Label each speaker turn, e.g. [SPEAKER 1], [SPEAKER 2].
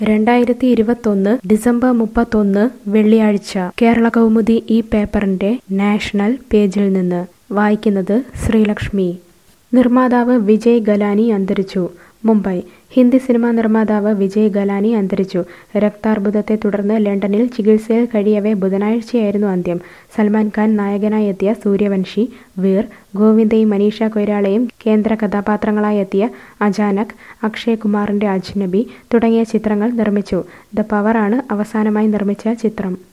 [SPEAKER 1] രണ്ടായിരത്തി ഇരുപത്തൊന്ന് ഡിസംബർ മുപ്പത്തൊന്ന് വെള്ളിയാഴ്ച കേരള കൗമുദി ഈ പേപ്പറിന്റെ നാഷണൽ പേജിൽ നിന്ന് വായിക്കുന്നത് ശ്രീലക്ഷ്മി നിർമ്മാതാവ് വിജയ് ഗലാനി അന്തരിച്ചു മുംബൈ ഹിന്ദി സിനിമാ നിർമ്മാതാവ് വിജയ് ഗലാനി അന്തരിച്ചു രക്താർബുദത്തെ തുടർന്ന് ലണ്ടനിൽ ചികിത്സയിൽ കഴിയവേ ബുധനാഴ്ചയായിരുന്നു അന്ത്യം സൽമാൻ ഖാൻ നായകനായി എത്തിയ സൂര്യവംശി വീർ ഗോവിന്ദയും മനീഷ കൊയ്രാളയും കേന്ദ്ര കഥാപാത്രങ്ങളായി എത്തിയ അചാനക് അക്ഷയ് കുമാറിന്റെ അജ്നബി തുടങ്ങിയ ചിത്രങ്ങൾ നിർമ്മിച്ചു ദ പവറാണ് അവസാനമായി നിർമ്മിച്ച ചിത്രം